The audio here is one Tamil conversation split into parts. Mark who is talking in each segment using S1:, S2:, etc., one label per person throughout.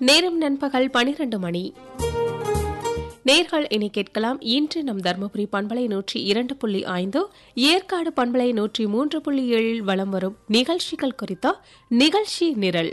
S1: நேரம் நண்பகல் பனிரெண்டு மணி நேர்கள் இனி கேட்கலாம் இன்று நம் தர்மபுரி பண்பலை நூற்றி இரண்டு புள்ளி ஐந்து ஏற்காடு பண்பலை நூற்றி மூன்று புள்ளி ஏழில் வலம் வரும் நிகழ்ச்சிகள் குறித்த நிகழ்ச்சி நிரல்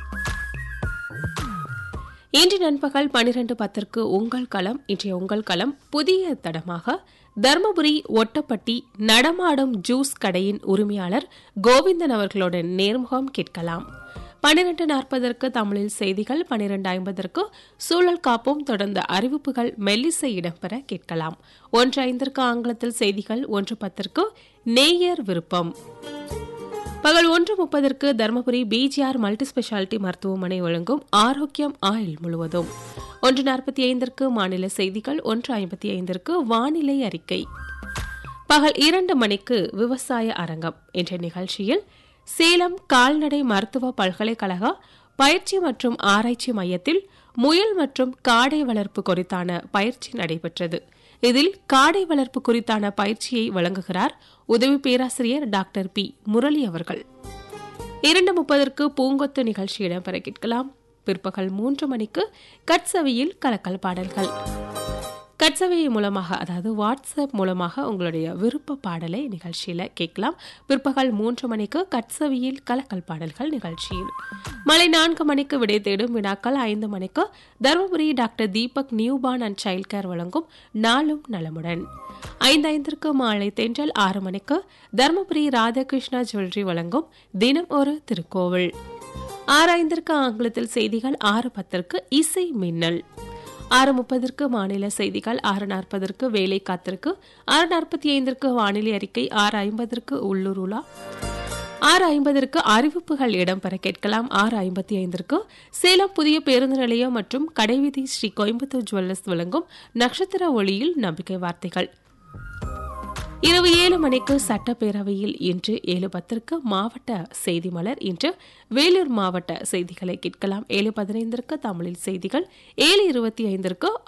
S1: இன்று நண்பகல் பனிரெண்டு பத்திற்கு உங்கள் களம் இன்றைய உங்கள் களம் புதிய தடமாக தர்மபுரி ஒட்டப்பட்டி நடமாடும் ஜூஸ் கடையின் உரிமையாளர் கோவிந்தன் அவர்களுடன் நேர்முகம் கேட்கலாம் பனிரெண்டு நாற்பதற்கு தமிழில் செய்திகள் பனிரெண்டு ஐம்பதற்கு சூழல் காப்பும் தொடர்ந்த அறிவிப்புகள் மெல்லிசை இடம்பெற கேட்கலாம் ஒன்று ஐந்திற்கு ஆங்கிலத்தில் செய்திகள் ஒன்று பத்திற்கு நேயர் விருப்பம் பகல் ஒன்று முப்பதற்கு தருமபுரி பிஜிஆர் மல்டி ஸ்பெஷாலிட்டி மருத்துவமனை வழங்கும் ஆரோக்கியம் ஆயுள் முழுவதும் ஒன்று நாற்பத்தி ஐந்திற்கு மாநில செய்திகள் ஒன்று ஐம்பத்தி ஐந்திற்கு வானிலை அறிக்கை பகல் இரண்டு மணிக்கு விவசாய அரங்கம் என்ற நிகழ்ச்சியில் சேலம் கால்நடை மருத்துவ பல்கலைக்கழக பயிற்சி மற்றும் ஆராய்ச்சி மையத்தில் முயல் மற்றும் காடை வளர்ப்பு குறித்தான பயிற்சி நடைபெற்றது இதில் காடை வளர்ப்பு குறித்தான பயிற்சியை வழங்குகிறார் உதவி பேராசிரியர் டாக்டர் பி முரளி அவர்கள் இரண்டு முப்பதற்கு பூங்கொத்து நிகழ்ச்சி இடம்பெற கேட்கலாம் பிற்பகல் மூன்று மணிக்கு கட்சவையில் கலக்கல் பாடல்கள் கட்சவை மூலமாக அதாவது வாட்ஸ்அப் மூலமாக உங்களுடைய விருப்ப பாடலை நிகழ்ச்சியில கேட்கலாம் பிற்பகல் மூன்று மணிக்கு கட்சவியில் கலக்கல் பாடல்கள் நிகழ்ச்சியில் மாலை நான்கு மணிக்கு விடை தேடும் வினாக்கள் ஐந்து மணிக்கு Dharmapuri doctor Deepak newborn and child care வழங்கும் நாளும் நலமுடன் ஐந்து ஐந்திற்கு மாலை தென்றல் ஆறு மணிக்கு தருமபுரி ராதாகிருஷ்ணா ஜுவல்லரி வழங்கும் தினம் ஒரு திருக்கோவில் ஆறு ஐந்திற்கு ஆங்கிலத்தில் செய்திகள் ஆறு பத்திற்கு இசை மின்னல் ஆறு முப்பதற்கு மாநில செய்திகள் ஆறு நாற்பதற்கு வேலை காத்திருக்கு ஆறு நாற்பத்தி ஐந்திற்கு வானிலை அறிக்கை ஆறு ஐம்பதற்கு உள்ளூர் உலா ஆறு ஐம்பதற்கு அறிவிப்புகள் இடம்பெற கேட்கலாம் ஆறு ஐம்பத்தி ஐந்திற்கு சேலம் புதிய பேருந்து நிலையம் மற்றும் கடைவீதி ஸ்ரீ கோயம்புத்தூர் ஜுவல்லர்ஸ் வழங்கும் நட்சத்திர ஒளியில் நம்பிக்கை வார்த்தைகள் இரவு ஏழு மணிக்கு சட்டப்பேரவையில் இன்று ஏழு பத்திற்கு மாவட்ட செய்தி மலர் இன்று வேலூர் மாவட்ட செய்திகளை கேட்கலாம் ஏழு பதினைந்திற்கு தமிழில் செய்திகள் ஏழு இருபத்தி ஐந்திற்கு